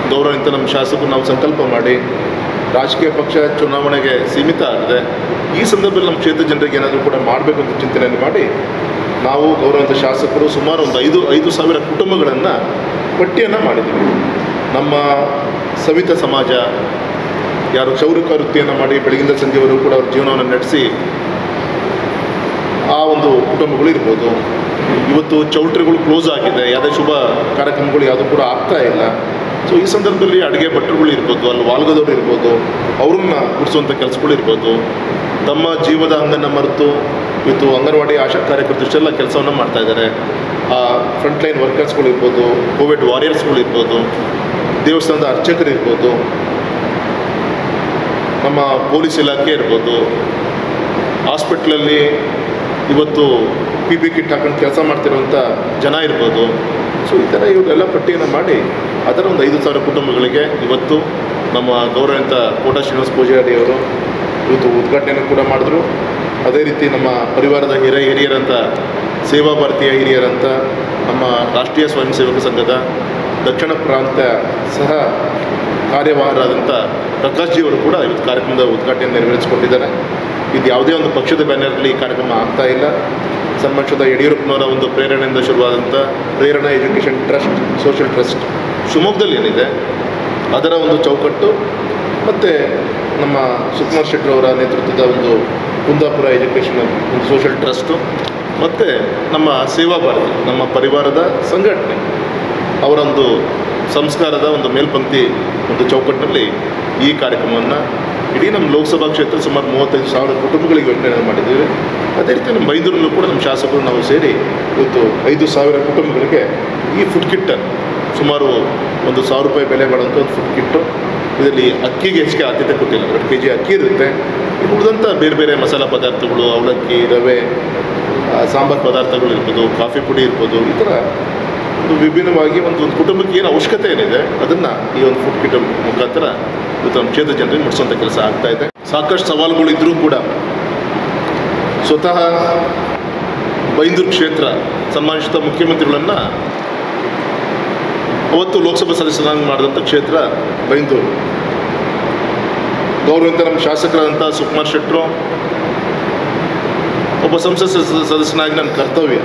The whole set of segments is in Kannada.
ಗೌರವಾನ್ವಿತ ನಮ್ಮ ಶಾಸಕರು ನಾವು ಸಂಕಲ್ಪ ಮಾಡಿ ರಾಜಕೀಯ ಪಕ್ಷ ಚುನಾವಣೆಗೆ ಸೀಮಿತ ಆಗಿದೆ ಈ ಸಂದರ್ಭದಲ್ಲಿ ನಮ್ಮ ಕ್ಷೇತ್ರ ಜನರಿಗೆ ಏನಾದರೂ ಕೂಡ ಮಾಡಬೇಕು ಅಂತ ಚಿಂತನೆಯನ್ನು ಮಾಡಿ ನಾವು ಗೌರವಾನ್ವಿತ ಶಾಸಕರು ಸುಮಾರು ಒಂದು ಐದು ಐದು ಸಾವಿರ ಕುಟುಂಬಗಳನ್ನು ಪಟ್ಟಿಯನ್ನು ಮಾಡಿದ್ದೀವಿ ನಮ್ಮ ಸವಿತ ಸಮಾಜ ಯಾರು ಕ್ಷೌರಿಕ ವೃತ್ತಿಯನ್ನು ಮಾಡಿ ಬೆಳಗಿಂದ ಸಂಜೆವರೆಗೂ ಕೂಡ ಅವ್ರ ಜೀವನವನ್ನು ನಡೆಸಿ ಆ ಒಂದು ಕುಟುಂಬಗಳು ಇರ್ಬೋದು ಇವತ್ತು ಚೌಲ್ಟ್ರಿಗಳು ಕ್ಲೋಸ್ ಆಗಿದೆ ಯಾವುದೇ ಶುಭ ಕಾರ್ಯಕ್ರಮಗಳು ಯಾವುದೂ ಕೂಡ ಆಗ್ತಾ ಇಲ್ಲ ಸೊ ಈ ಸಂದರ್ಭದಲ್ಲಿ ಅಡುಗೆ ಭಟ್ರುಗಳು ಇರ್ಬೋದು ಅಲ್ಲಿ ವಾಲ್ಗದವ್ರು ಇರ್ಬೋದು ಅವ್ರನ್ನ ಗುಡಿಸುವಂಥ ಕೆಲಸಗಳು ಇರ್ಬೋದು ತಮ್ಮ ಜೀವದ ಹಂಗನ್ನು ಮರೆತು ಇವತ್ತು ಅಂಗನವಾಡಿ ಆಶಾ ಕಾರ್ಯಕರ್ತರು ಇಷ್ಟೆಲ್ಲ ಕೆಲಸವನ್ನು ಮಾಡ್ತಾ ಇದ್ದಾರೆ ಆ ಫ್ರಂಟ್ ಲೈನ್ ವರ್ಕರ್ಸ್ಗಳು ಇರ್ಬೋದು ಕೋವಿಡ್ ವಾರಿಯರ್ಸ್ಗಳು ಇರ್ಬೋದು ದೇವಸ್ಥಾನದ ಅರ್ಚಕರು ಇರ್ಬೋದು ನಮ್ಮ ಪೊಲೀಸ್ ಇಲಾಖೆ ಇರ್ಬೋದು ಹಾಸ್ಪಿಟ್ಲಲ್ಲಿ ಇವತ್ತು ಪಿ ಪಿ ಕಿಟ್ ಹಾಕೊಂಡು ಕೆಲಸ ಮಾಡ್ತಿರುವಂಥ ಜನ ಇರ್ಬೋದು ಸೊ ಈ ಥರ ಇವರೆಲ್ಲ ಪಟ್ಟಿಯನ್ನು ಮಾಡಿ ಅದರ ಒಂದು ಐದು ಸಾವಿರ ಕುಟುಂಬಗಳಿಗೆ ಇವತ್ತು ನಮ್ಮ ಗೌರವಿತ ಕೋಟ ಶ್ರೀನಿವಾಸ ಪೂಜಾರಿ ಅವರು ಇವತ್ತು ಉದ್ಘಾಟನೆಯನ್ನು ಕೂಡ ಮಾಡಿದ್ರು ಅದೇ ರೀತಿ ನಮ್ಮ ಪರಿವಾರದ ಹಿರಿಯ ಹಿರಿಯರಂತ ಸೇವಾ ಭಾರತೀಯ ಹಿರಿಯರಂತ ನಮ್ಮ ರಾಷ್ಟ್ರೀಯ ಸ್ವಯಂ ಸೇವಕ ಸಂಘದ ದಕ್ಷಿಣ ಪ್ರಾಂತ ಸಹ ಕಾರ್ಯವಾಹರಾದಂಥ ಪ್ರಕಾಶ್ ಜಿ ಅವರು ಕೂಡ ಇವತ್ತು ಕಾರ್ಯಕ್ರಮದ ಉದ್ಘಾಟನೆಯನ್ನು ನೆರವೇರಿಸಿಕೊಂಡಿದ್ದಾರೆ ಇದು ಯಾವುದೇ ಒಂದು ಪಕ್ಷದ ಬ್ಯಾನರ್ಲಿ ಈ ಕಾರ್ಯಕ್ರಮ ಆಗ್ತಾ ಇಲ್ಲ ಸನ್ಮಾನಿಸಿದ ಯಡಿಯೂರಪ್ಪನವರ ಒಂದು ಪ್ರೇರಣೆಯಿಂದ ಶುರುವಾದಂಥ Prerana education trust social trust ಶಿವಮೊಗ್ಗದಲ್ಲಿ ಏನಿದೆ ಅದರ ಒಂದು ಚೌಕಟ್ಟು ಮತ್ತು ನಮ್ಮ ಸುಕುಮಾರ್ ಶೆಟ್ಟರವರ ನೇತೃತ್ವದ ಒಂದು ಕುಂದಾಪುರ ಎಜುಕೇಷನ್ ಒಂದು ಸೋಷಿಯಲ್ ಟ್ರಸ್ಟು ಮತ್ತು ನಮ್ಮ ಸೇವಾ ಭಾರತಿ ನಮ್ಮ ಪರಿವಾರದ ಸಂಘಟನೆ ಅವರೊಂದು ಸಂಸ್ಕಾರದ ಒಂದು ಮೇಲ್ಪಂಕ್ತಿ ಒಂದು ಚೌಕಟ್ಟಿನಲ್ಲಿ ಈ ಕಾರ್ಯಕ್ರಮವನ್ನು ಇಡೀ ನಮ್ಮ ಲೋಕಸಭಾ ಕ್ಷೇತ್ರ ಸುಮಾರು ಮೂವತ್ತೈದು ಸಾವಿರ ಕುಟುಂಬಗಳಿಗೆ ಯೋಜನೆ ಮಾಡಿದ್ದೀವಿ ಅದೇ ರೀತಿ ನಮ್ಮ ಬೈಂದೂರಲ್ಲೂ ಕೂಡ ನಮ್ಮ ಶಾಸಕರು ನಾವು ಸೇರಿ ಇವತ್ತು ಐದು ಸಾವಿರ ಕುಟುಂಬಗಳಿಗೆ ಈ ಫುಡ್ ಕಿಟ್ ಸುಮಾರು ಒಂದು ಸಾವಿರ ರೂಪಾಯಿ ಬೆಲೆ ಮಾಡುವಂಥ ಒಂದು ಫುಡ್ ಕಿಟ್ಟು ಇದರಲ್ಲಿ ಅಕ್ಕಿಗೆ ಹೆಚ್ಚಿಗೆ ಆದ್ಯತೆ ಕೊಟ್ಟಿಲ್ಲ ಎರಡು ಕೆ ಜಿ ಅಕ್ಕಿ ಇರುತ್ತೆ ಇನ್ನು ಉಳಿದಂಥ ಬೇರೆ ಬೇರೆ ಮಸಾಲ ಪದಾರ್ಥಗಳು ಅವಲಕ್ಕಿ ರವೆ ಆ, ಸಾಂಬಾರು ಪದಾರ್ಥಗಳು ಇರ್ಬೋದು ಕಾಫಿ ಪುಡಿ ಇರ್ಬೋದು ಈ ಥರ ಒಂದು ವಿಭಿನ್ನವಾಗಿ ಒಂದು ಒಂದು ಕುಟುಂಬಕ್ಕೆ ಏನು ಅವಶ್ಯಕತೆ ಏನಿದೆ ಅದನ್ನು ಈ ಒಂದು ಫುಡ್ ಕಿಟ್ ಮುಖಾಂತರ ಇವತ್ತು ನಮ್ಮ ಕ್ಷೇತ್ರ ಜನರಿಗೆ ಮುಟ್ಟಿಸುವಂಥ ಕೆಲಸ ಆಗ್ತಾ ಇದೆ ಸಾಕಷ್ಟು ಸವಾಲುಗಳು ಇದ್ದರೂ ಕೂಡ ಸ್ವತಃ ಬೈಂದೂರು ಕ್ಷೇತ್ರ ಸನ್ಮಾನಿಸಿದ ಮುಖ್ಯಮಂತ್ರಿಗಳನ್ನು ಅವತ್ತು ಲೋಕಸಭಾ ಸದಸ್ಯರಾಗಿ ಮಾಡಿದಂಥ ಕ್ಷೇತ್ರ ಬೈಂದೂರು ಗೌರವಿತ ನಮ್ಮ ಶಾಸಕರಾದಂಥ ಸುಕುಮಾರ್ ಶೆಟ್ಟರು ಒಬ್ಬ ಸಂಸತ್ ಸದಸ್ಯ- ಸದಸ್ಯನಾಗಿ ನನ್ನ ಕರ್ತವ್ಯ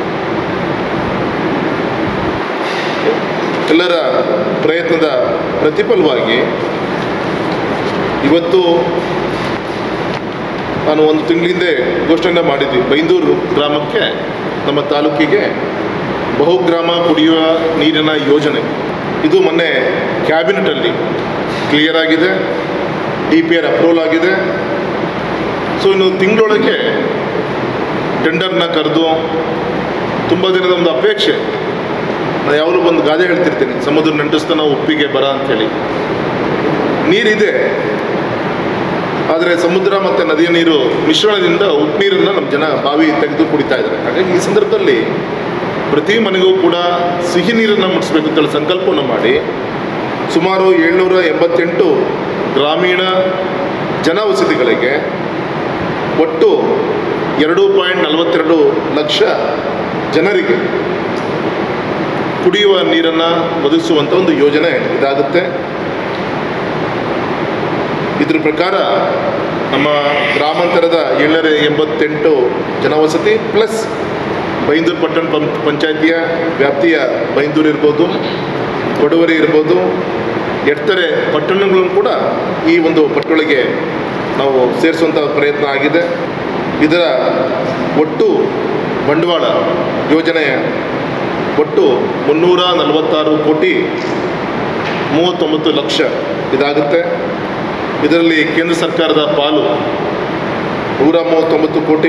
ಎಲ್ಲರ ಪ್ರಯತ್ನದ ಪ್ರತಿಫಲವಾಗಿ ಇವತ್ತು ನಾನು ಒಂದು ತಿಂಗಳ ಹಿಂದೆ ಘೋಷಣೆ ಮಾಡಿದ್ವಿ ಬೈಂದೂರು ಗ್ರಾಮಕ್ಕೆ ನಮ್ಮ ತಾಲೂಕಿಗೆ ಬಹುಗ್ರಾಮ ಕುಡಿಯುವ ನೀರಿನ ಯೋಜನೆ ಇದು ಮೊನ್ನೆ ಕ್ಯಾಬಿನೆಟಲ್ಲಿ ಕ್ಲಿಯರ್ ಆಗಿದೆ ಡಿ ಪಿ ಆರ್ ಅಪ್ರೂವಲ್ ಆಗಿದೆ ಸೊ ಇನ್ನು ತಿಂಗಳೊಳಗೆ ಟೆಂಡರ್ನ ಕರೆದು ತುಂಬ ದಿನದ ಒಂದು ಅಪೇಕ್ಷೆ ನಾನು ಯಾವಾಗಲೂ ಒಂದು ಗಾದೆ ಹೇಳ್ತಿರ್ತೀನಿ ಸಮುದ್ರ ನಂಟಿಸ್ತಾನ ಉಪ್ಪಿಗೆ ಬರ ಅಂಥೇಳಿ ನೀರಿದೆ ಆದರೆ ಸಮುದ್ರ ಮತ್ತು ನದಿಯ ನೀರು ಮಿಶ್ರಣದಿಂದ ಉಪ್ಪು ನೀರನ್ನು ನಮ್ಮ ಜನ ಬಾವಿ ತೆಗೆದು ಕುಡಿತಾ ಇದ್ದಾರೆ ಹಾಗಾಗಿ ಈ ಸಂದರ್ಭದಲ್ಲಿ ಪ್ರತಿ ಮನೆಗೂ ಕೂಡ ಸಿಹಿ ನೀರನ್ನು ಮುಟ್ಟಿಸ್ಬೇಕು ಅಂತೇಳಿ ಸಂಕಲ್ಪವನ್ನು ಮಾಡಿ ಸುಮಾರು ಏಳ್ನೂರ ಎಂಬತ್ತೆಂಟು ಗ್ರಾಮೀಣ ಜನವಸತಿಗಳಿಗೆ ಒಟ್ಟು ಎರಡು ಪಾಯಿಂಟ್ ನಲವತ್ತೆರಡು ಲಕ್ಷ ಜನರಿಗೆ ಕುಡಿಯುವ ನೀರನ್ನು ಒದಗಿಸುವಂಥ ಒಂದು ಯೋಜನೆ ಇದಾಗುತ್ತೆ ಇದ್ರ ಪ್ರಕಾರ ನಮ್ಮ ಗ್ರಾಮಾಂತರದ ಏಳ್ನೂರ ಎಂಬತ್ತೆಂಟು ಜನವಸತಿ ಪ್ಲಸ್ ಬೈಂದೂರು ಪಟ್ಟಣ ಪಂ ಪಂಚಾಯಿತಿಯ ವ್ಯಾಪ್ತಿಯ ಬೈಂದೂರು ಇರ್ಬೋದು ಕೊಡವರಿ ಇರ್ಬೋದು ಎಡ್ತರೆ ಪಟ್ಟಣಗಳನ್ನು ಕೂಡ ಈ ಒಂದು ಪಟ್ಟೊಳಗೆ ನಾವು ಸೇರಿಸುವಂಥ ಪ್ರಯತ್ನ ಆಗಿದೆ ಇದರ ಒಟ್ಟು ಬಂಡವಾಳ ಯೋಜನೆಯ ಒಟ್ಟು ಮುನ್ನೂರ ನಲವತ್ತಾರು ಕೋಟಿ ಮೂವತ್ತೊಂಬತ್ತು ಲಕ್ಷ ಇದಾಗುತ್ತೆ ಇದರಲ್ಲಿ ಕೇಂದ್ರ ಸರ್ಕಾರದ ಪಾಲು ನೂರ ಮೂವತ್ತೊಂಬತ್ತು ಕೋಟಿ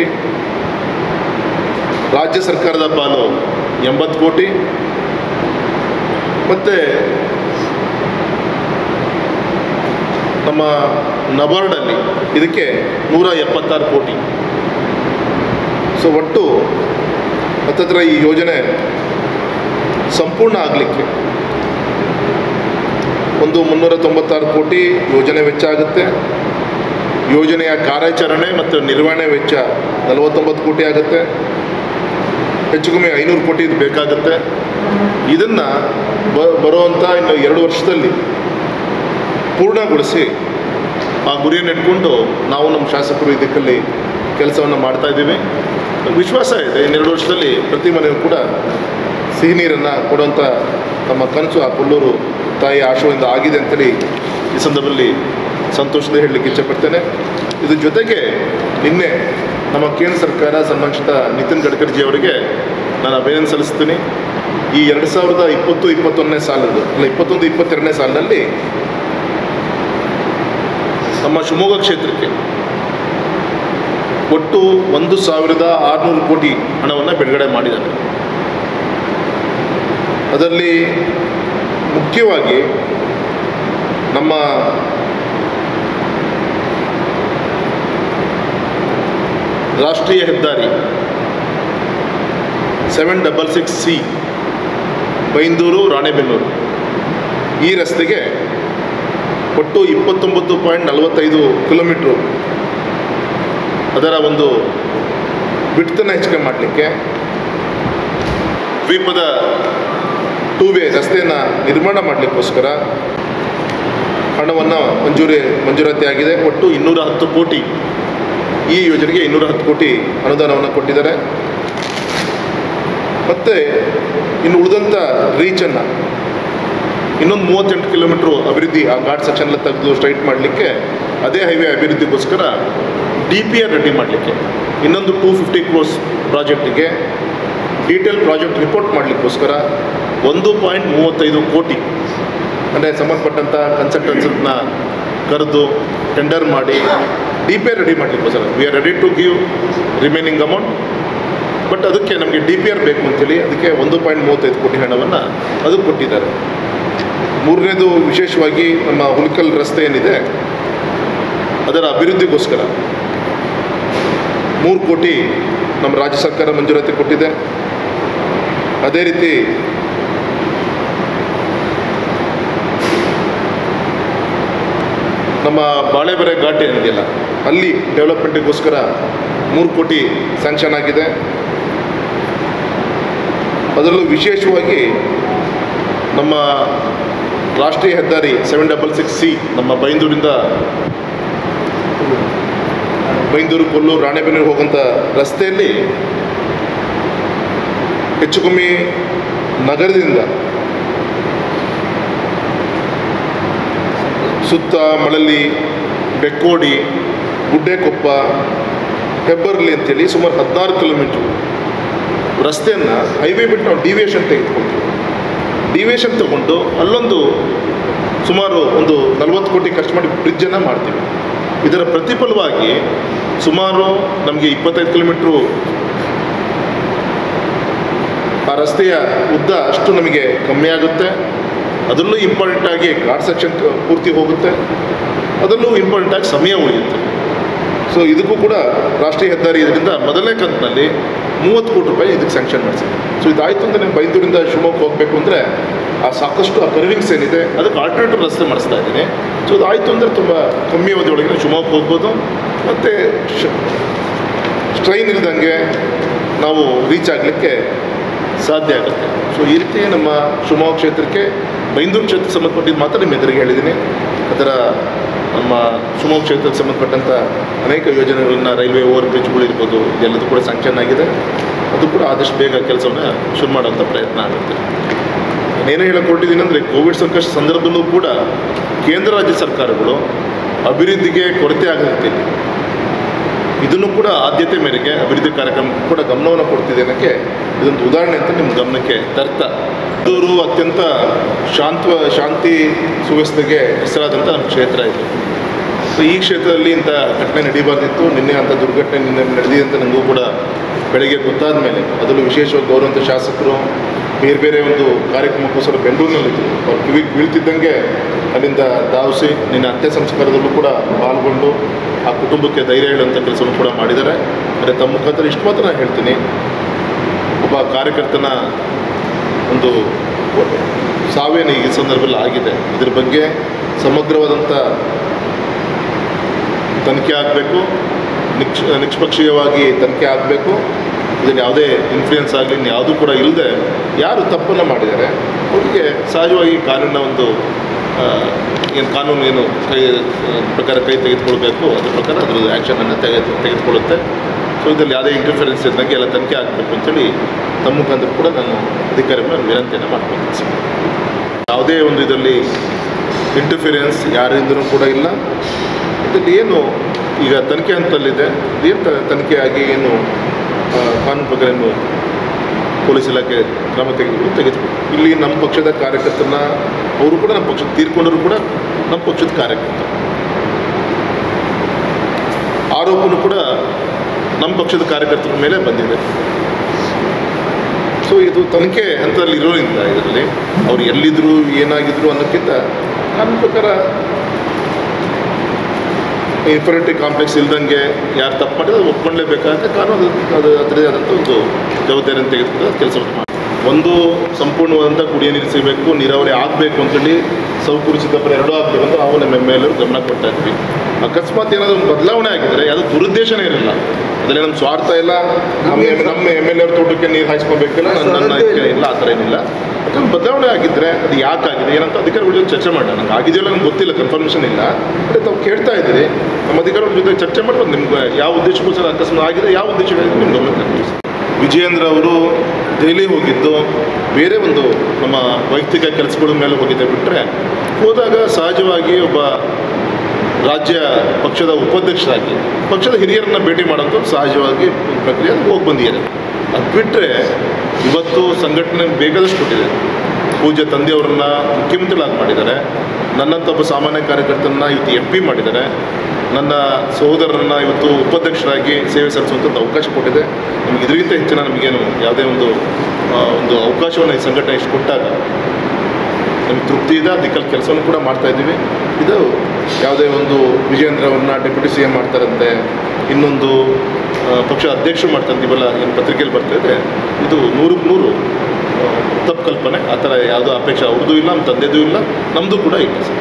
ರಾಜ್ಯ ಸರ್ಕಾರದ ಪಾಲು ಎಂಬತ್ತು ಕೋಟಿ ಮತ್ತು ನಮ್ಮ ನಬಾರ್ಡಲ್ಲಿ ಇದಕ್ಕೆ ನೂರ ಎಪ್ಪತ್ತಾರು ಕೋಟಿ ಸೊ ಒಟ್ಟು ಹತ್ತತ್ರ ಈ ಯೋಜನೆ ಸಂಪೂರ್ಣ ಆಗಲಿಕ್ಕೆ ಒಂದು ಮುನ್ನೂರ ತೊಂಬತ್ತಾರು ಕೋಟಿ ಯೋಜನೆ ವೆಚ್ಚ ಆಗುತ್ತೆ ಯೋಜನೆಯ ಕಾರ್ಯಾಚರಣೆ ಮತ್ತು ನಿರ್ವಹಣೆ ವೆಚ್ಚ ನಲವತ್ತೊಂಬತ್ತು ಕೋಟಿ ಆಗುತ್ತೆ ಹೆಚ್ಚು ಕಮ್ಮಿ ಐನೂರು ಕೋಟಿ ಇದು ಬೇಕಾಗುತ್ತೆ ಇದನ್ನು ಬ ಬರುವಂಥ ಇನ್ನು ಎರಡು ವರ್ಷದಲ್ಲಿ ಪೂರ್ಣಗೊಳಿಸಿ ಆ ಗುರಿಯನ್ನು ಇಟ್ಕೊಂಡು ನಾವು ನಮ್ಮ ಶಾಸಕರು ಇದಕ್ಕಲ್ಲಿ ಕೆಲಸವನ್ನು ಮಾಡ್ತಾ ಇದ್ದೀವಿ ವಿಶ್ವಾಸ ಇದೆ ಇನ್ನೆರಡು ವರ್ಷದಲ್ಲಿ ಪ್ರತಿ ಮನೆಯೂ ಕೂಡ ಸಿಹಿ ನೀರನ್ನು ಕೊಡುವಂಥ ನಮ್ಮ ಕನಸು ಆ ಕೊಲ್ಲೂರು ತಾಯಿ ಆಶಯದಿಂದ ಆಗಿದೆ ಅಂತೇಳಿ ಈ ಸಂದರ್ಭದಲ್ಲಿ ಸಂತೋಷದ ಹೇಳಲಿಕ್ಕೆ ಇಚ್ಛಪಡ್ತೇನೆ ಇದ್ರ ಜೊತೆಗೆ ನಿನ್ನೆ ನಮ್ಮ ಕೇಂದ್ರ ಸರ್ಕಾರ ಸಂಬಂಧಿಸಿದ ನಿತಿನ್ ಗಡ್ಕರಿಜಿ ಅವರಿಗೆ ನಾನು ಅಭಿನಂದನೆ ಸಲ್ಲಿಸ್ತೀನಿ ಈ ಎರಡು ಸಾವಿರದ ಇಪ್ಪತ್ತು ಇಪ್ಪತ್ತೊಂದನೇ ಸಾಲದ್ದು ಅಲ್ಲ ಇಪ್ಪತ್ತೊಂದು ಇಪ್ಪತ್ತೆರಡನೇ ಸಾಲಿನಲ್ಲಿ ನಮ್ಮ ಶಿವಮೊಗ್ಗ ಕ್ಷೇತ್ರಕ್ಕೆ ಒಟ್ಟು ಒಂದು ಸಾವಿರದ ಆರುನೂರು ಕೋಟಿ ಹಣವನ್ನು ಬಿಡುಗಡೆ ಮಾಡಿದ್ದಾರೆ ಅದರಲ್ಲಿ ಮುಖ್ಯವಾಗಿ ನಮ್ಮ ರಾಷ್ಟ್ರೀಯ ಹೆದ್ದಾರಿ seven double six C Byndoor Ranebennur ಈ ರಸ್ತೆಗೆ ಒಟ್ಟು ಇಪ್ಪತ್ತೊಂಬತ್ತು ಪಾಯಿಂಟ್ ನಲವತ್ತೈದು ಕಿಲೋಮೀಟ್ರು ಅದರ ಒಂದು ಬಿಡ್ತನ್ನು ಹೆಚ್ಚಿಗೆ ಮಾಡಲಿಕ್ಕೆ ದ್ವೀಪದ ಟೂ ವೇ ರಸ್ತೆಯನ್ನು ನಿರ್ಮಾಣ ಮಾಡಲಿಕ್ಕೋಸ್ಕರ ಹಣವನ್ನು ಮಂಜೂರಿ ಮಂಜೂರಾತಿ ಆಗಿದೆ ಒಟ್ಟು ಇನ್ನೂರ ಹತ್ತು ಕೋಟಿ ಈ ಯೋಜನೆಗೆ ಇನ್ನೂರ ಹತ್ತು ಕೋಟಿ ಅನುದಾನವನ್ನು ಕೊಟ್ಟಿದ್ದಾರೆ ಮತ್ತು ಇನ್ನು ಉಳಿದಂಥ ರೀಚನ್ನು ಇನ್ನೊಂದು ಮೂವತ್ತೆಂಟು ಕಿಲೋಮೀಟ್ರು ಅಭಿವೃದ್ಧಿ ಆ ಘಾಟ್ ಸೆಕ್ಷನ್ ಎಲ್ಲ ತೆಗೆದು ಸ್ಟ್ರೈಟ್ ಮಾಡಲಿಕ್ಕೆ ಅದೇ ಹೈವೇ ಅಭಿವೃದ್ಧಿಗೋಸ್ಕರ ಡಿ ಪಿ ಆರ್ ರೆಡಿ ಮಾಡಲಿಕ್ಕೆ ಇನ್ನೊಂದು ಟೂ ಫಿಫ್ಟಿ ಕ್ರೋಸ್ ಪ್ರಾಜೆಕ್ಟಿಗೆ ಡೀಟೇಲ್ ಪ್ರಾಜೆಕ್ಟ್ ರಿಪೋರ್ಟ್ ಮಾಡಲಿಕ್ಕೋಸ್ಕರ ಒಂದು ಪಾಯಿಂಟ್ ಮೂವತ್ತೈದು ಕೋಟಿ ಅಂದರೆ ಸಂಬಂಧಪಟ್ಟಂಥ ಕನ್ಸಲ್ಟೆನ್ಸನ್ನ ಕರೆದು ಟೆಂಡರ್ ಮಾಡಿ ಡಿ ಪಿ ಆರ್ ರೆಡಿ ಮಾಡಲಿಕ್ಕೋಸ್ಕರ we are ready to give remaining amount but ಅದಕ್ಕೆ ನಮಗೆ ಡಿ ಪಿ ಆರ್ ಬೇಕು ಅಂತೇಳಿ ಅದಕ್ಕೆ ಒಂದು ಪಾಯಿಂಟ್ ಮೂವತ್ತೈದು ಕೋಟಿ ಹಣವನ್ನು ಅದು ಕೊಟ್ಟಿದ್ದಾರೆ ಮೂರನೇದು ವಿಶೇಷವಾಗಿ ನಮ್ಮ ಹುಲ್ಕಲ್ ರಸ್ತೆ ಏನಿದೆ ಅದರ ಅಭಿವೃದ್ಧಿಗೋಸ್ಕರ ಮೂರು ಕೋಟಿ ನಮ್ಮ ರಾಜ್ಯ ಸರ್ಕಾರ ಮಂಜೂರಾತಿ ಕೊಟ್ಟಿದೆ ಅದೇ ರೀತಿ ನಮ್ಮ ಬಾಳೆಬೆರೆ ಘಾಟ್ ಏನಿದೆಯಲ್ಲ ಅಲ್ಲಿ ಡೆವಲಪ್ಮೆಂಟಿಗೋಸ್ಕರ ಮೂರು ಕೋಟಿ ಸ್ಯಾಂಕ್ಷನ್ ಆಗಿದೆ ಅದರಲ್ಲೂ ವಿಶೇಷವಾಗಿ ನಮ್ಮ ರಾಷ್ಟ್ರೀಯ ಹೆದ್ದಾರಿ ಸೆವೆನ್ ಡಬಲ್ ಸಿಕ್ಸ್ ಸಿ ನಮ್ಮ ಬೈಂದೂರಿಂದ ಬೈಂದೂರು ಕೊಲ್ಲೂರು ರಾಣೆಬೆನ್ನೂರು ಹೋಗುವಂಥ ರಸ್ತೆಯಲ್ಲಿ ಹೆಚ್ಚು ಕಮ್ಮಿ ನಗರದಿಂದ ಸುತ್ತ ಮಳಲಿ ಬೆಕ್ಕೋಡಿ ಗುಡ್ಡೆಕೊಪ್ಪ ಹೆಬ್ಬರ್ಲಿ ಅಂತೇಳಿ ಸುಮಾರು ಹದಿನಾರು ಕಿಲೋಮೀಟ್ರ್ ರಸ್ತೆಯನ್ನು ಹೈವೇ ಬಿಟ್ಟು ನಾವು ಡಿವಿಯೇಷನ್ ತೆಗೆದುಕೊಳ್ತೀವಿ ಡಿವಿಯೇಷನ್ ತಗೊಂಡು ಅಲ್ಲೊಂದು ಸುಮಾರು ಒಂದು ನಲವತ್ತು ಕೋಟಿ ಖರ್ಚು ಮಾಡಿ ಬ್ರಿಡ್ಜನ್ನು ಮಾಡ್ತೀವಿ ಇದರ ಪ್ರತಿಫಲವಾಗಿ ಸುಮಾರು ನಮಗೆ ಇಪ್ಪತ್ತೈದು ಕಿಲೋಮೀಟ್ರು ಆ ರಸ್ತೆಯ ಉದ್ದ ಅಷ್ಟು ನಮಗೆ ಕಮ್ಮಿ ಆಗುತ್ತೆ ಅದರಲ್ಲೂ ಇಂಪಾರ್ಟೆಂಟ್ ಆಗಿ ಘಾಟ್ ಸೆಕ್ಷನ್ ಪೂರ್ತಿ ಹೋಗುತ್ತೆ ಅದರಲ್ಲೂ ಇಂಪಾರ್ಟೆಂಟ್ ಆಗಿ ಸಮಯ ಉಳಿಯುತ್ತೆ ಸೊ ಇದಕ್ಕೂ ಕೂಡ ರಾಷ್ಟ್ರೀಯ ಹೆದ್ದಾರಿ ಇದರಿಂದ ಮೊದಲನೇ ಕಂತಿನಲ್ಲಿ ಮೂವತ್ತು ಕೋಟಿ ರೂಪಾಯಿ ಇದಕ್ಕೆ ಸ್ಯಾಂಕ್ಷನ್ ಮಾಡಿಸಿದೆ ಸೊ ಇದಾಯಿತು ಅಂದರೆ ನೀವು ಬೈಂದೂರಿಂದ ಶಿವಮೊಗ್ಗ ಹೋಗಬೇಕು ಅಂದರೆ ಆ ಸಾಕಷ್ಟು ಆ ಕರ್ವಿಂಗ್ಸ್ ಏನಿದೆ ಅದಕ್ಕೆ ಆಲ್ಟರ್ನೇಟಿವ್ ರಸ್ತೆ ಮಾಡಿಸ್ತಾ ಇದ್ದೀನಿ ಸೊ ಇದಾಯಿತು ಅಂದರೆ ತುಂಬ ಕಮ್ಮಿ ಅವಧಿಯೊಳಗೆ ಶಿವಮೊಗ್ಗ ಹೋಗ್ಬೋದು ಮತ್ತು ಟ್ರೈನ್ ಇಲ್ದಂಗೆ ನಾವು ರೀಚ್ ಆಗಲಿಕ್ಕೆ ಸಾಧ್ಯ ಆಗುತ್ತೆ ಸೊ ಈ ರೀತಿ ನಮ್ಮ ಶಿವಮೊಗ್ಗ ಕ್ಷೇತ್ರಕ್ಕೆ ಬೈಂದೂರು ಕ್ಷೇತ್ರಕ್ಕೆ ಸಂಬಂಧಪಟ್ಟಿದ್ದು ಮಾತ್ರ ನಿಮ್ಮ ಎದುರಿಗೆ ಹೇಳಿದ್ದೀನಿ ಅದರ ನಮ್ಮ ಶಿವಮೊಗ್ಗ ಕ್ಷೇತ್ರಕ್ಕೆ ಸಂಬಂಧಪಟ್ಟಂಥ ಅನೇಕ ಯೋಜನೆಗಳನ್ನ ರೈಲ್ವೆ ಓವರ್ ಬ್ರಿಡ್ಜ್ಗಳಿರ್ಬೋದು ಎಲ್ಲದೂ ಕೂಡ ಸ್ಯಾಂಕ್ಷನ್ ಆಗಿದೆ ಅದು ಕೂಡ ಆದಷ್ಟು ಬೇಗ ಕೆಲಸವನ್ನು ಶುರು ಮಾಡೋಂಥ ಪ್ರಯತ್ನ ಆಗುತ್ತೆ ನಾನೇನು ಹೇಳಕ್ಕೆ ಹೊರಟಿದ್ದೀನಿ ಅಂದರೆ ಕೋವಿಡ್ ಸಂಕಷ್ಟ ಸಂದರ್ಭದಲ್ಲೂ ಕೂಡ ಕೇಂದ್ರ ರಾಜ್ಯ ಸರ್ಕಾರಗಳು ಅಭಿವೃದ್ಧಿಗೆ ಕೊರತೆ ಆಗದಂತೆ ಇದನ್ನು ಕೂಡ ಆದ್ಯತೆ ಮೇರೆಗೆ ಅಭಿವೃದ್ಧಿ ಕಾರ್ಯಕ್ರಮ ಕೂಡ ಗಮನವನ್ನು ಕೊಡ್ತಿದೆ ಅನ್ನೋಕ್ಕೆ ಇದೊಂದು ಉದಾಹರಣೆ ಅಂತ ನಿಮ್ಮ ಗಮನಕ್ಕೆ ತರ್ತಾ ದೂರು ಅತ್ಯಂತ ಶಾಂತ ಶಾಂತಿ ಸುವ್ಯವಸ್ಥೆಗೆ ಹೆಸರಾದಂಥ ನಮ್ಮ ಕ್ಷೇತ್ರ ಇದು ಸೊ ಈ ಕ್ಷೇತ್ರದಲ್ಲಿ ಇಂಥ ಘಟನೆ ನಡೀಬಾರ್ದಿತ್ತು ನಿನ್ನೆ ಅಂಥ ದುರ್ಘಟನೆ ನಿನ್ನೆ ನಡೆದಿದೆ ಅಂತ ನನಗೂ ಕೂಡ ಬೆಳಗ್ಗೆ ಗೊತ್ತಾದ ಮೇಲೆ ಅದರಲ್ಲೂ ವಿಶೇಷವಾಗಿ ಗೌರವಂತ ಶಾಸಕರು ಬೇರೆ ಬೇರೆ ಒಂದು ಕಾರ್ಯಕ್ರಮಕ್ಕೋಸ್ಕರ ಬೆಂಗಳೂರಿನಲ್ಲಿದ್ದರು ಅವ್ರು ಕಿವಿಗೆ ಬೀಳ್ತಿದ್ದಂಗೆ ಅಲ್ಲಿಂದ ಧಾವಿಸಿ ನಿನ್ನ ಅಂತ್ಯ ಸಂಸ್ಕಾರದಲ್ಲೂ ಕೂಡ ಪಾಲ್ಗೊಂಡು ಆ ಕುಟುಂಬಕ್ಕೆ ಧೈರ್ಯ ಹೇಳುವಂಥ ಕೆಲಸವನ್ನು ಕೂಡ ಮಾಡಿದ್ದಾರೆ ಆದರೆ ತಮ್ಮ ಮುಖಾಂತರ ಇಷ್ಟು ಮಾತ್ರ ನಾನು ಹೇಳ್ತೀನಿ ಒಬ್ಬ ಕಾರ್ಯಕರ್ತನ ಒಂದು ಸಾವೇನು ಈ ಸಂದರ್ಭದಲ್ಲಿ ಆಗಿದೆ ಇದ್ರ ಬಗ್ಗೆ ಸಮಗ್ರವಾದಂಥ ತನಿಖೆ ಆಗಬೇಕು ನಿಕ್ಷ ನಿಷ್ಪಕ್ಷೀಯವಾಗಿ ತನಿಖೆ ಆಗಬೇಕು ಇದರಲ್ಲಿ ಯಾವುದೇ ಇನ್ಫ್ಲೂಯೆನ್ಸ್ ಆಗಲಿ ಯಾವುದೂ ಕೂಡ ಇಲ್ಲದೆ ಯಾರು ತಪ್ಪನ್ನು ಮಾಡಿದ್ದಾರೆ ಅವರಿಗೆ ಸಹಜವಾಗಿ ಕಾನೂನಿನ ಒಂದು ಏನು ಕಾನೂನು ಏನು ಕೈ ಪ್ರಕಾರ ಕೈ ತೆಗೆದುಕೊಳ್ಬೇಕು ಅದ್ರ ಪ್ರಕಾರ ಅದ್ರ ಆ್ಯಕ್ಷನನ್ನು ತೆಗೆದು ತೆಗೆದುಕೊಳ್ಳುತ್ತೆ ಸೊ ಇದರಲ್ಲಿ ಯಾವುದೇ ಇಂಟರ್ಫಿರೆನ್ಸ್ ಇದ್ದಂಗೆ ಎಲ್ಲ ತನಿಖೆ ಆಗಬೇಕು ಅಂತೇಳಿ ತಮ್ಮ ಮುಖಾಂತರ ಕೂಡ ನಾನು ಅಧಿಕಾರಿಗಳನ್ನ ವಿನಂತಿಯನ್ನು ಮಾಡ್ಕೊತೀನಿ ಸರ್ ಯಾವುದೇ ಒಂದು ಇದರಲ್ಲಿ ಇಂಟರ್ಫಿರೆನ್ಸ್ ಯಾರಿಂದನೂ ಕೂಡ ಇಲ್ಲ ಇದರಲ್ಲಿ ಏನು ಈಗ ತನಿಖೆ ಹಂತದಲ್ಲಿದೆ ಏನು ತ- ತನಿಖೆ ಆಗಿ ಏನು ಆ, ಕಾನೂನು ಪ್ರಕಾರ ಏನು ಪೊಲೀಸ್ ಇಲಾಖೆ ಕ್ರಮ ತೆಗೆದು ತೆಗೆದುಕೊಂಡು ಇಲ್ಲಿ ನಮ್ಮ ಪಕ್ಷದ ಕಾರ್ಯಕರ್ತರನ್ನ ಅವರು ಕೂಡ ನಮ್ಮ ಪಕ್ಷದ ತೀರ್ಕೊಂಡರು ಕೂಡ ನಮ್ಮ ಪಕ್ಷದ ಕಾರ್ಯಕರ್ತ ಆರೋಪನೂ ಕೂಡ ನಮ್ಮ ಪಕ್ಷದ ಕಾರ್ಯಕರ್ತರ ಮೇಲೆ ಬಂದಿದೆ ಸೊ ಇದು ತನಿಖೆ ಹಂತದಲ್ಲಿ ಇರೋದ್ರಿಂದ ಇದರಲ್ಲಿ ಅವ್ರು ಎಲ್ಲಿದ್ರು ಏನಾಗಿದ್ರು ಅನ್ನೋಕ್ಕಿಂತ ಕಾನೂನು ಪ್ರಕಾರ ಇನ್ಫರಿಟಿ ಕಾಂಪ್ಲೆಕ್ಸ್ ಇಲ್ದಂಗೆ ಯಾರು ತಪ್ಪು ಮಾಡಿದ್ರೆ ಅದು ಒಪ್ಕೊಳ್ಳೇಬೇಕಾದ್ರೆ ಕಾನೂನು ಅದು ಅದು ಅದರದೇ ಆದಂಥ ಒಂದು ಜವಾಬ್ದಾರಿಯನ್ನು ತೆಗೆದುಕೊಂಡು ಕೆಲಸವನ್ನು ಮಾಡಿ ಒಂದು ಸಂಪೂರ್ಣವಾದಂಥ ಕುಡಿಯೋ ನೀರು ಸಿಗಬೇಕು ನೀರಾವರಿ ಆಗಬೇಕು ಅಂತೇಳಿ ಸೌಕರ್ಯ ಸಿದ್ದಪ್ಪರ ಎರಡೂ ಆಗಬೇಕು ಅಂತ ನಾವು ನಮ್ಮ ಎಮ್ ಎಲ್ ಗಮನ ಕೊಡ್ತಾ ಇದ್ವಿ ಅಕಸ್ಮಾತ್ ಏನಾದರೂ ಒಂದು ಬದಲಾವಣೆ ಆಗಿದ್ದರೆ ಯಾವುದೋ ದುರುದ್ದೇಶನೇ ಇರಲಿಲ್ಲ ಅದರಲ್ಲಿ ನಮ್ಮ ಸ್ವಾರ್ಥ ಇಲ್ಲ ನಮ್ಮ ನಮ್ಮ ಎಮ್ ಎಲ್ ಎರ್ ತೋಟಕ್ಕೆ ನೀರು ಹಾಯಿಸ್ಕೋಬೇಕಿಲ್ಲ ನನ್ನ ನನ್ನ ಇದಕ್ಕೆ ಇಲ್ಲ ಆ ಥರ ಏನಿಲ್ಲ ಯಾಕಂದ್ರೆ ಬದಲಾವಣೆ ಆಗಿದ್ದರೆ ಅದು ಯಾಕಾಗಿದೆ ಏನಂತ ಅಧಿಕಾರಿಗಳ ಜೊತೆ ಚರ್ಚೆ ಮಾಡೋಣ ನಂಗೆ ಆಗಿದೆಯಲ್ಲ ನಂಗೆ ಗೊತ್ತಿಲ್ಲ ಕನ್ಫರ್ಮೇಷನ್ ಇಲ್ಲ ಬಟ್ ತಾವು ಕೇಳ್ತಾ ಇದ್ದೀರಿ ನಮ್ಮ ಅಧಿಕಾರಿಗಳ ಜೊತೆ ಚರ್ಚೆ ಮಾಡ್ಬೋದು ನಿಮ್ಗೆ ಯಾವ ಉದ್ದೇಶಕ್ಕೋಸ್ಕರ ಅಕಸ್ಮಾತ್ ಆಗಿದೆ ಯಾವ ಉದ್ದೇಶಕ್ಕಾಗಿದೆ ನಿಮ್ಮ ಗಮನಕ್ಕೆ ತರ್ತೀವಿ ಸರ್. ವಿಜಯೇಂದ್ರ ಅವರು ದೆಹಲಿ ಹೋಗಿದ್ದು ಬೇರೆ ಒಂದು ನಮ್ಮ ವೈಯಕ್ತಿಕ ಕೆಲಸಗಳ ಮೇಲೆ ಹೋಗಿದ್ದೆ ಬಿಟ್ಟರೆ ಹೋದಾಗ ಸಹಜವಾಗಿ ಒಬ್ಬ ರಾಜ್ಯ ಪಕ್ಷದ ಉಪಾಧ್ಯಕ್ಷರಾಗಿ ಪಕ್ಷದ ಹಿರಿಯರನ್ನ ಭೇಟಿ ಮಾಡೋಂಥ ಸಹಜವಾಗಿ ಒಂದು ಪ್ರಕ್ರಿಯೆ ಅದು ಹೋಗಿ ಬಂದಿದ್ದಾರೆ ಅದು ಬಿಟ್ಟರೆ ಇವತ್ತು ಸಂಘಟನೆ ಬೇಕಾದಷ್ಟು ಕೊಟ್ಟಿದೆ ಪೂಜ್ಯ ತಂದೆಯವರನ್ನ ಮುಖ್ಯಮಂತ್ರಿಗಳಾಗಿ ಮಾಡಿದ್ದಾರೆ ನನ್ನಂಥ ಒಬ್ಬ ಸಾಮಾನ್ಯ ಕಾರ್ಯಕರ್ತರನ್ನ ಇವತ್ತು ಎಂ ಪಿ ಮಾಡಿದ್ದಾರೆ ನನ್ನ ಸಹೋದರರನ್ನ ಇವತ್ತು ಉಪಾಧ್ಯಕ್ಷರಾಗಿ ಸೇವೆ ಸಲ್ಲಿಸುವಂಥದ್ದು ಅವಕಾಶ ಕೊಟ್ಟಿದೆ ನಮಗೆ ಇದರಿಗಿಂತ ಹೆಚ್ಚಿನ ನಮಗೇನು ಯಾವುದೇ ಒಂದು ಆ, ಒಂದು ಅವಕಾಶವನ್ನು ಈ ಸಂಘಟನೆ ಇಷ್ಟು ಕೊಟ್ಟಾಗ ನಮಗೆ ತೃಪ್ತಿ ಇದೆ ಅದಕ್ಕೆ ಕೆಲಸವನ್ನು ಕೂಡ ಮಾಡ್ತಾ ಇದ್ದೀವಿ ಇದು ಯಾವುದೇ ಒಂದು ವಿಜಯೇಂದ್ರ ಅವ್ರನ್ನ ಡೆಪ್ಯೂಟಿ ಸಿ ಎಂ ಮಾಡ್ತಾರಂತೆ ಇನ್ನೊಂದು ಆ, ಪಕ್ಷ ಅಧ್ಯಕ್ಷರು ಮಾಡ್ತಾರೆ ಇವೆಲ್ಲ ಏನು ಪತ್ರಿಕೆಯಲ್ಲಿ ಬರ್ತಾ ಇದೆ ಇದು ನೂರಕ್ಕೆ ನೂರು ಆ, ತಪ್ಪು ಕಲ್ಪನೆ ಆ ಥರ ಯಾವುದೋ ಅಪೇಕ್ಷೆ ಅವ್ರದ್ದು ಇಲ್ಲ ನಮ್ಮ ತಂದೆದೂ ಇಲ್ಲ ನಮ್ಮದು ಕೂಡ ಇಲ್ಲ ಸರ್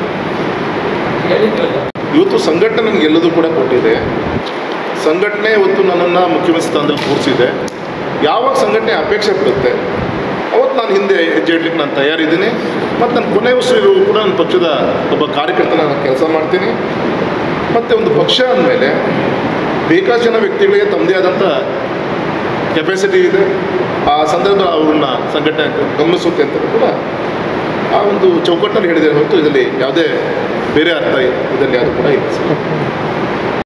ಇವತ್ತು ಸಂಘಟನೆ ನನಗೆ ಎಲ್ಲದೂ ಕೂಡ ಕೊಟ್ಟಿದೆ ಸಂಘಟನೆ ಇವತ್ತು ನನ್ನನ್ನು ಮುಖ್ಯಮಂತ್ರಿ ಸ್ಥಾನದಲ್ಲಿ ಕೂರಿಸಿದೆ ಯಾವಾಗ ಸಂಘಟನೆ ಅಪೇಕ್ಷೆ ಪಡುತ್ತೆ ಅವತ್ತು ನಾನು ಹಿಂದೆ ಹೆಜ್ಜೆ ಇಡ್ಲಿಕ್ಕೆ ನಾನು ತಯಾರಿದ್ದೀನಿ ಮತ್ತು ನನ್ನ ಕೊನೆ ಉಸಿರು ಕೂಡ ನನ್ನ ಪಕ್ಷದ ಒಬ್ಬ ಕಾರ್ಯಕರ್ತ ನಾನು ಕೆಲಸ ಮಾಡ್ತೀನಿ ಮತ್ತು ಒಂದು ಪಕ್ಷ ಅಂದಮೇಲೆ ಬೇಕಾದಷ್ಟು ಜನ ವ್ಯಕ್ತಿಗಳಿಗೆ ತಮ್ಮದೇ ಆದಂಥ ಕೆಪಾಸಿಟಿ ಇದೆ ಆ ಸಂದರ್ಭದಲ್ಲಿ ಅವ್ರನ್ನ ಸಂಘಟನೆ ಗಮನಿಸುತ್ತೆ ಅಂತ ಕೂಡ ಆ ಒಂದು ಚೌಕಟ್ಟಲ್ಲಿ ಹೇಳಿದರೆ ಹೊರತು ಇದರಲ್ಲಿ ಯಾವುದೇ ಬೇರೆ ಅರ್ಥ ಇದರಲ್ಲಿ ಯಾವುದು ಕೂಡ ಇಲ್ಲ ಸರ್